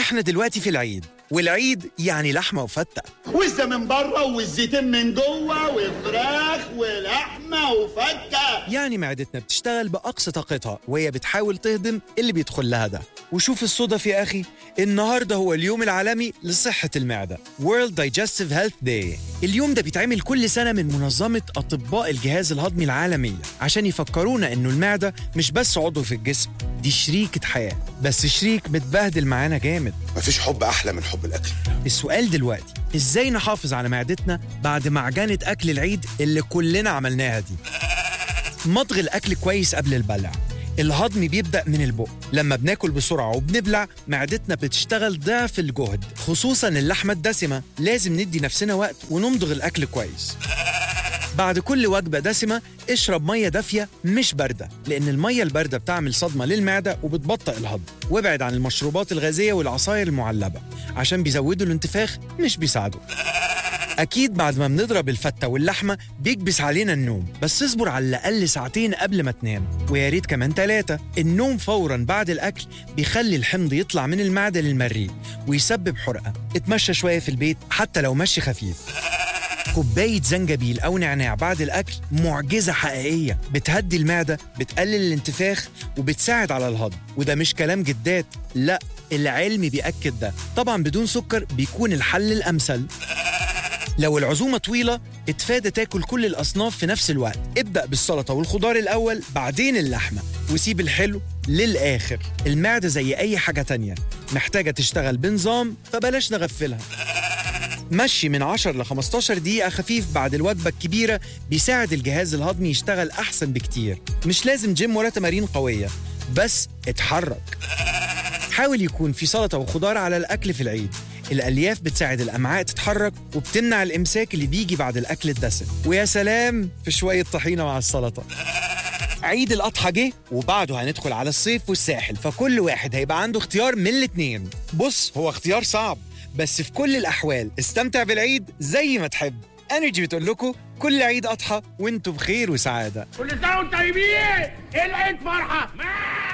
احنا دلوقتي في العيد والعيد يعني لحمة وفتة وزة من بره والزيتين من جوه وفراخ ولحمة وفتة يعني معدتنا بتشتغل بأقصى طاقتها وهي بتحاول تهضم اللي بيدخل لها ده وشوف الصدف يا أخي النهاردة هو اليوم العالمي لصحة المعدة World Digestive Health Day اليوم ده بيتعمل كل سنة من منظمة أطباء الجهاز الهضمي العالمية عشان يفكرونا إنه المعدة مش بس عضو في الجسم دي شريكة حياة بس شريك متبهدل معانا جامد مفيش حب احلى من حب الاكل السؤال دلوقتي ازاي نحافظ على معدتنا بعد معجنة أكل العيد اللي كلنا عملناها دي مضغ الأكل كويس قبل البلع الهضم بيبدأ من البق لما بناكل بسرعة وبنبلع معدتنا بتشتغل ضعف الجهد خصوصا اللحمة الدسمة لازم ندي نفسنا وقت ونمضغ الأكل كويس بعد كل وجبة دسمة اشرب مية دافية مش باردة لأن المية الباردة بتعمل صدمة للمعدة وبتبطئ الهضم وابعد عن المشروبات الغازية والعصاير المعلبة عشان بيزودوا الانتفاخ مش بيساعدوا أكيد بعد ما بنضرب الفتة واللحمة بيكبس علينا النوم بس اصبر على الأقل ساعتين قبل ما تنام ويا ريت كمان ثلاثة النوم فورا بعد الأكل بيخلي الحمض يطلع من المعدة للمريء ويسبب حرقة اتمشى شوية في البيت حتى لو مشي خفيف كوباية زنجبيل أو نعناع بعد الأكل معجزة حقيقية بتهدي المعدة بتقلل الانتفاخ وبتساعد على الهضم وده مش كلام جدات لا العلم بيأكد ده طبعا بدون سكر بيكون الحل الأمثل لو العزومة طويلة اتفادى تاكل كل الأصناف في نفس الوقت ابدأ بالسلطة والخضار الأول بعدين اللحمة وسيب الحلو للآخر المعدة زي أي حاجة تانية محتاجة تشتغل بنظام فبلاش نغفلها مشي من 10 ل 15 دقيقة خفيف بعد الوجبة الكبيرة بيساعد الجهاز الهضمي يشتغل أحسن بكتير مش لازم جيم ولا تمارين قوية بس اتحرك حاول يكون في سلطة وخضار على الأكل في العيد الألياف بتساعد الأمعاء تتحرك وبتمنع الإمساك اللي بيجي بعد الأكل الدسم ويا سلام في شوية طحينة مع السلطة عيد الأضحى جه وبعده هندخل على الصيف والساحل فكل واحد هيبقى عنده اختيار من الاتنين بص هو اختيار صعب بس في كل الأحوال استمتع بالعيد زي ما تحب انرجي بتقول لكم كل عيد أضحى وانتم بخير وسعادة كل سنه وانتم طيبين العيد فرحه